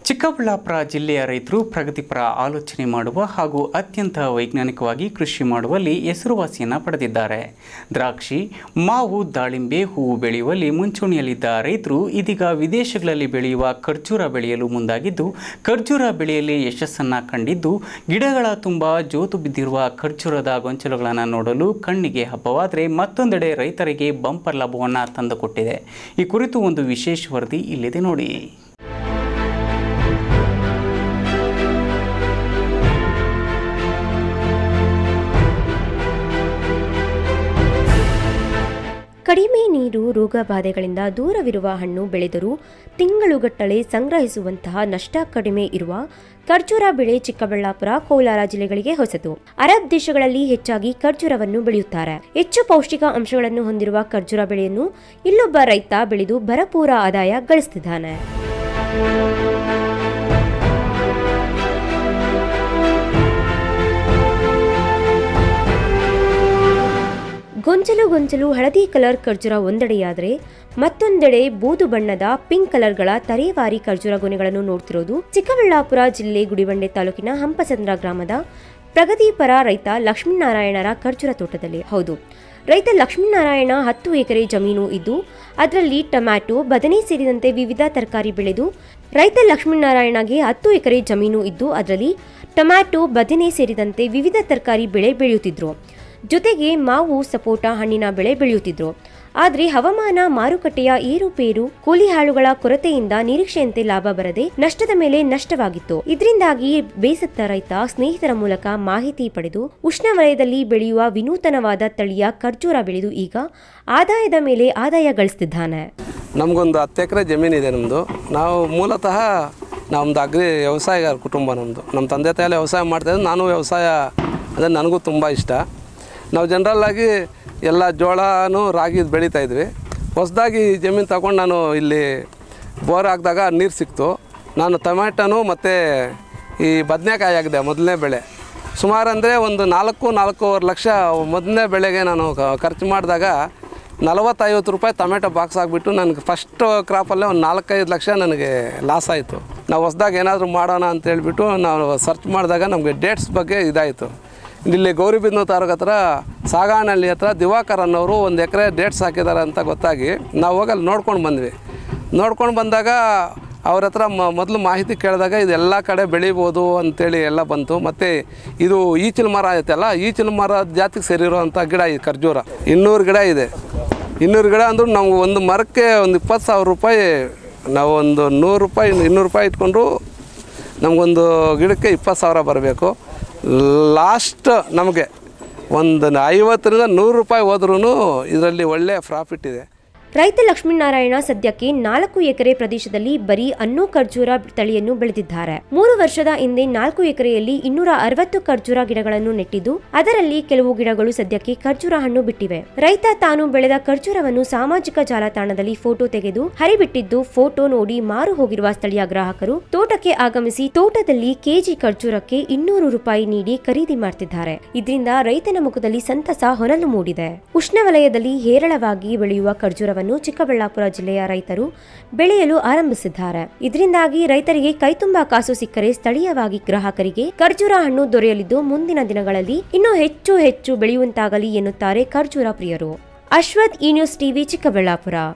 ಚಿಕ್ಕಬಳ್ಳಾಪುರ ಜಿಲ್ಲೆಯ ರೈತರು ಪ್ರಗತಿಪರ ಆಲೋಚನೆ ಮಾಡುವ ಹಾಗೂ ಅತ್ಯಂತ ವೈಜ್ಞಾನಿಕವಾಗಿ ಕೃಷಿ ಮಾಡುವಲ್ಲಿ ಹೆಸರುವಾಸಿಯನ್ನು ಪಡೆದಿದ್ದಾರೆ ದ್ರಾಕ್ಷಿ ಮಾವು ದಾಳಿಂಬೆ ಹೂವು ಬೆಳೆಯುವಲ್ಲಿ ಮುಂಚೂಣಿಯಲ್ಲಿದ್ದ ರೈತರು ಇದೀಗ ವಿದೇಶಗಳಲ್ಲಿ ಬೆಳೆಯುವ ಖರ್ಜೂರ ಬೆಳೆಯಲು ಮುಂದಾಗಿದ್ದು ಖರ್ಜೂರ ಬೆಳೆಯಲ್ಲಿ ಯಶಸ್ಸನ್ನು ಕಂಡಿದ್ದು ಗಿಡಗಳ ತುಂಬ ಜೋತು ಬಿದ್ದಿರುವ ಖರ್ಜೂರದ ಗೊಂಚಲುಗಳನ್ನು ನೋಡಲು ಕಣ್ಣಿಗೆ ಹಬ್ಬವಾದರೆ ಮತ್ತೊಂದೆಡೆ ರೈತರಿಗೆ ಬಂಪರ್ ಲಾಭವನ್ನು ತಂದುಕೊಟ್ಟಿದೆ ಈ ಕುರಿತು ಒಂದು ವಿಶೇಷ ವರದಿ ಇಲ್ಲಿದೆ ನೋಡಿ ಕಡಿಮೆ ನೀರು ರೋಗ ಬಾಧೆಗಳಿಂದ ದೂರವಿರುವ ಹಣ್ಣು ಬೆಳೆದರೂ ತಿಂಗಳುಗಟ್ಟಲೆ ಸಂಗ್ರಹಿಸುವಂತಹ ನಷ್ಟ ಕಡಿಮೆ ಇರುವ ಖರ್ಜೂರ ಬೆಳೆ ಚಿಕ್ಕಬಳ್ಳಾಪುರ ಕೋಲಾರ ಜಿಲ್ಲೆಗಳಿಗೆ ಹೊಸತು ಅರಬ್ ದೇಶಗಳಲ್ಲಿ ಹೆಚ್ಚಾಗಿ ಖರ್ಜೂರವನ್ನು ಬೆಳೆಯುತ್ತಾರೆ ಹೆಚ್ಚು ಪೌಷ್ಟಿಕ ಅಂಶಗಳನ್ನು ಹೊಂದಿರುವ ಖರ್ಜೂರ ಬೆಳೆಯನ್ನು ಇಲ್ಲೊಬ್ಬ ರೈತ ಬೆಳೆದು ಭರಪೂರ ಆದಾಯ ಗಳಿಸುತ್ತಿದ್ದಾನೆ ಗೊಂಚಲು ಗೊಂಚಲು ಹಳದಿ ಕಲರ್ ಖರ್ಜೂರ ಒಂದೆಡೆಯಾದರೆ ಮತ್ತೊಂದೆಡೆ ಬೂದು ಬಣ್ಣದ ಪಿಂಕ್ ಕಲರ್ಗಳ ತರೇವಾರಿ ಖರ್ಜೂರ ಗೊನೆಗಳನ್ನು ನೋಡ್ತಿರೋದು ಚಿಕ್ಕಬಳ್ಳಾಪುರ ಜಿಲ್ಲೆ ಗುಡಿಬಂಡೆ ತಾಲೂಕಿನ ಹಂಪಸಂದ್ರ ಗ್ರಾಮದ ಪ್ರಗತಿಪರ ರೈತ ಲಕ್ಷ್ಮೀನಾರಾಯಣರ ಖರ್ಜೂರ ತೋಟದಲ್ಲಿ ಹೌದು ರೈತ ಲಕ್ಷ್ಮೀನಾರಾಯಣ ಹತ್ತು ಎಕರೆ ಜಮೀನು ಇದ್ದು ಅದರಲ್ಲಿ ಟೊಮ್ಯಾಟೊ ಬದನೆ ಸೇರಿದಂತೆ ವಿವಿಧ ತರಕಾರಿ ಬೆಳೆದು ರೈತ ಲಕ್ಷ್ಮೀನಾರಾಯಣಗೆ ಹತ್ತು ಎಕರೆ ಜಮೀನು ಇದ್ದು ಅದರಲ್ಲಿ ಟೊಮ್ಯಾಟೊ ಬದನೆ ಸೇರಿದಂತೆ ವಿವಿಧ ತರಕಾರಿ ಬೆಳೆ ಬೆಳೆಯುತ್ತಿದ್ರು ಜೊತೆಗೆ ಮಾವು ಸಪೋಟ ಹಣ್ಣಿನ ಬೆಳೆ ಬೆಳೆಯುತ್ತಿದ್ರು ಆದರೆ ಹವಾಮಾನ ಮಾರುಕಟ್ಟೆಯ ಏರುಪೇರು ಕೂಲಿ ಹಾಳುಗಳ ಕೊರತೆಯಿಂದ ನಿರೀಕ್ಷೆಯಂತೆ ಲಾಭ ಬರದೆ ನಷ್ಟದ ಮೇಲೆ ನಷ್ಟವಾಗಿತ್ತು ಇದರಿಂದಾಗಿ ಬೇಸತ್ತ ರೈತ ಸ್ನೇಹಿತರ ಮೂಲಕ ಮಾಹಿತಿ ಪಡೆದು ಉಷ್ಣವಲಯದಲ್ಲಿ ಬೆಳೆಯುವ ವಿನೂತನವಾದ ತಳಿಯ ಖರ್ಜೂರ ಬೆಳೆದು ಈಗ ಆದಾಯದ ಮೇಲೆ ಆದಾಯ ಗಳಿಸುತ್ತಿದ್ದಾನೆ ನಮಗೊಂದು ಹತ್ತು ಎಕರೆ ಜಮೀನಿದೆ ನಮ್ಮದು ನಾವು ಮೂಲತಃ ನಮ್ಮದು ಅಗ್ರಿ ವ್ಯವಸಾಯಗಾರ ಕುಟುಂಬ ನಮ್ಮದು ನಮ್ಮ ತಂದೆ ತಾಯಲ್ಲಿ ವ್ಯವಸಾಯ ಮಾಡ್ತಾಯಿದ್ದು ನಾನು ವ್ಯವಸಾಯ ಅಂದರೆ ನನಗೂ ತುಂಬ ಇಷ್ಟ ನಾವು ಜನರಲ್ಲಾಗಿ ಎಲ್ಲ ಜೋಳನೂ ರಾಗಿ ಬೆಳೀತಾ ಇದ್ವಿ ಹೊಸದಾಗಿ ಜಮೀನು ತಗೊಂಡು ನಾನು ಇಲ್ಲಿ ಬೋರ್ ಹಾಕಿದಾಗ ನೀರು ಸಿಕ್ತು ನಾನು ಟೊಮ್ಯಾಟೊನು ಮತ್ತು ಈ ಬದನೆಕಾಯಿ ಹಾಕಿದೆ ಮೊದಲನೇ ಬೆಳೆ ಸುಮಾರು ಅಂದರೆ ಒಂದು ನಾಲ್ಕು ನಾಲ್ಕೂವರೆ ಲಕ್ಷ ಮೊದಲನೇ ಬೆಳೆಗೆ ನಾನು ಕ- ಖರ್ಚು ಮಾಡಿದಾಗ ನಲವತ್ತೈವತ್ತು ರೂಪಾಯಿ ಟೊಮೆಟೊ ಬಾಕ್ಸ್ ಆಗಿಬಿಟ್ಟು ನನಗೆ ಫಸ್ಟ್ ಕ್ರಾಪಲ್ಲೇ ಒಂದು ನಾಲ್ಕೈದು ಲಕ್ಷ ನನಗೆ ಲಾಸ್ ಆಯಿತು ನಾವು ಹೊಸ್ದಾಗಿ ಏನಾದರೂ ಮಾಡೋಣ ಅಂತ ಹೇಳ್ಬಿಟ್ಟು ನಾವು ಸರ್ಚ್ ಮಾಡಿದಾಗ ನಮಗೆ ಡೇಟ್ಸ್ ಬಗ್ಗೆ ಇದಾಯಿತು ಇಲ್ಲಿ ಗೌರಿಬಿದ್ನೂ ತಾಲೂಕು ಹತ್ರ ಸಾಗಾನಹಳ್ಳಿ ಹತ್ರ ದಿವಾಕರ್ ಅನ್ನೋರು ಒಂದು ಎಕರೆ ಡೇಟ್ಸ್ ಹಾಕಿದ್ದಾರೆ ಅಂತ ಗೊತ್ತಾಗಿ ನಾವು ಹೋಗಿ ಅಲ್ಲಿ ನೋಡ್ಕೊಂಡು ಬಂದ್ವಿ ನೋಡ್ಕೊಂಡು ಬಂದಾಗ ಅವ್ರ ಹತ್ರ ಮ ಮೊದಲು ಮಾಹಿತಿ ಕೇಳಿದಾಗ ಇದೆಲ್ಲ ಕಡೆ ಬೆಳಿಬೋದು ಅಂತೇಳಿ ಎಲ್ಲ ಬಂತು ಮತ್ತು ಇದು ಈಚಿಲ್ ಮರ ಐತಲ್ಲ ಈಚಿಲ್ ಮರ ಜಾತಿಗೆ ಸೇರಿರುವಂಥ ಗಿಡ ಈ ಖರ್ಜೂರ ಇನ್ನೂರು ಗಿಡ ಇದೆ ಇನ್ನೂರು ಗಿಡ ಅಂದ್ರೂ ನಾವು ಒಂದು ಮರಕ್ಕೆ ಒಂದು ಇಪ್ಪತ್ತು ಸಾವಿರ ರೂಪಾಯಿ ನಾವು ಒಂದು ನೂರು ರೂಪಾಯಿ ಇನ್ನೂರು ರೂಪಾಯಿ ಇಟ್ಕೊಂಡು ನಮಗೊಂದು ಗಿಡಕ್ಕೆ ಇಪ್ಪತ್ತು ಸಾವಿರ ಬರಬೇಕು ಲಾಸ್ಟ್ ನಮಗೆ ಒಂದು ಐವತ್ತರಿಂದ ನೂರು ರೂಪಾಯಿ ಹೋದ್ರೂ ಇದರಲ್ಲಿ ಒಳ್ಳೆಯ ಪ್ರಾಫಿಟ್ ಇದೆ ರೈತ ಲಕ್ಷ್ಮೀನಾರಾಯಣ ಸದ್ಯಕ್ಕೆ ನಾಲ್ಕು ಎಕರೆ ಪ್ರದೇಶದಲ್ಲಿ ಬರೀ ಅನ್ನೋ ಖರ್ಜೂರ ತಳಿಯನ್ನು ಬೆಳೆದಿದ್ದಾರೆ ಮೂರು ವರ್ಷದ ಹಿಂದೆ ನಾಲ್ಕು ಎಕರೆಯಲ್ಲಿ ಇನ್ನೂರ ಅರವತ್ತು ಖರ್ಜೂರ ಗಿಡಗಳನ್ನು ನೆಟ್ಟಿದ್ದು ಅದರಲ್ಲಿ ಕೆಲವು ಗಿಡಗಳು ಸದ್ಯಕ್ಕೆ ಖರ್ಜೂರ ಹಣ್ಣು ಬಿಟ್ಟಿವೆ ರೈತ ತಾನು ಬೆಳೆದ ಖರ್ಜೂರವನ್ನು ಸಾಮಾಜಿಕ ಜಾಲತಾಣದಲ್ಲಿ ಫೋಟೋ ತೆಗೆದು ಹರಿಬಿಟ್ಟಿದ್ದು ಫೋಟೋ ನೋಡಿ ಮಾರು ಹೋಗಿರುವ ಸ್ಥಳೀಯ ಗ್ರಾಹಕರು ತೋಟಕ್ಕೆ ಆಗಮಿಸಿ ತೋಟದಲ್ಲಿ ಕೆಜಿ ಖರ್ಜೂರಕ್ಕೆ ಇನ್ನೂರು ರೂಪಾಯಿ ನೀಡಿ ಖರೀದಿ ಮಾಡ್ತಿದ್ದಾರೆ ಇದರಿಂದ ರೈತನ ಮುಖದಲ್ಲಿ ಸಂತಸ ಹೊನಲು ಮೂಡಿದೆ ಉಷ್ಣವಲಯದಲ್ಲಿ ಹೇರಳವಾಗಿ ಬೆಳೆಯುವ ಖರ್ಜೂರವನ್ನು ಚಿಕ್ಕಬಳ್ಳಾಪುರ ಜಿಲ್ಲೆಯ ರೈತರು ಬೆಳೆಯಲು ಆರಂಭಿಸಿದ್ದಾರೆ ಇದರಿಂದಾಗಿ ರೈತರಿಗೆ ಕೈತುಂಬಾ ಕಾಸು ಸಿಕ್ಕರೆ ಸ್ಥಳೀಯವಾಗಿ ಗ್ರಾಹಕರಿಗೆ ಖರ್ಜೂರ ಹಣ್ಣು ದೊರೆಯಲಿದ್ದು ಮುಂದಿನ ದಿನಗಳಲ್ಲಿ ಇನ್ನೂ ಹೆಚ್ಚು ಹೆಚ್ಚು ಬೆಳೆಯುವಂತಾಗಲಿ ಎನ್ನುತ್ತಾರೆ ಖರ್ಜೂರ ಪ್ರಿಯರು ಅಶ್ವಥ್ ಈ ನ್ಯೂಸ್ ಟಿವಿ ಚಿಕ್ಕಬಳ್ಳಾಪುರ